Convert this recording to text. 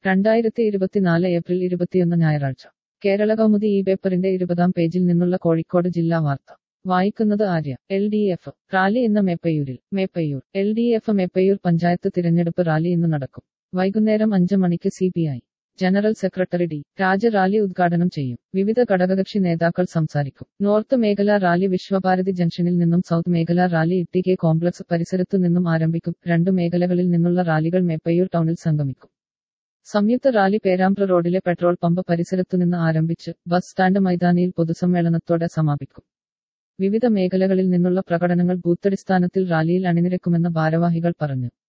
രണ്ടായിരത്തി ഇരുപത്തിനാല് ഏപ്രിൽ ഇരുപത്തിയൊന്ന് ഞായറാഴ്ച കേരള കൗമുദി ഈ പേപ്പറിന്റെ ഇരുപതാം പേജിൽ നിന്നുള്ള കോഴിക്കോട് ജില്ലാ വാർത്ത വായിക്കുന്നത് Arya L D F rally ഇന്ന് മേപ്പയ്യൂരിൽ Meppayyur L D F Meppayyur panchayat തിരഞ്ഞെടുപ്പ് റാലി ഇന്ന് നടക്കും വൈകുന്നേരം അഞ്ച് മണിക്ക് C P I general secretary D Raja rally ഉദ്ഘാടനം ചെയ്യും വിവിധ ഘടകകക്ഷി നേതാക്കൾ സംസാരിക്കും നോർത്ത് മേഖല റാലി വിശ്വഭാരതി ജംഗ്ഷനിൽ നിന്നും സൗത്ത് മേഖല റാലി ഇട്ടികെ കോംപ്ലക്സ് പരിസരത്തു നിന്നും ആരംഭിക്കും രണ്ടു മേഖലകളിൽ നിന്നുള്ള റാലികൾ മേപ്പയ്യൂർ ടൗണിൽ സംഗമിക്കും സംയുക്ത റാലി പേരാമ്പ്ര റോഡിലെ പെട്രോൾ പമ്പ് പരിസരത്തുനിന്ന് ആരംഭിച്ച് ബസ് സ്റ്റാൻഡ് മൈതാനിയിൽ പൊതുസമ്മേളനത്തോടെ സമാപിക്കും വിവിധ മേഖലകളിൽ നിന്നുള്ള പ്രകടനങ്ങൾ ബൂത്തടിസ്ഥാനത്തിൽ റാലിയിൽ അണിനിരക്കുമെന്ന് ഭാരവാഹികൾ പറഞ്ഞു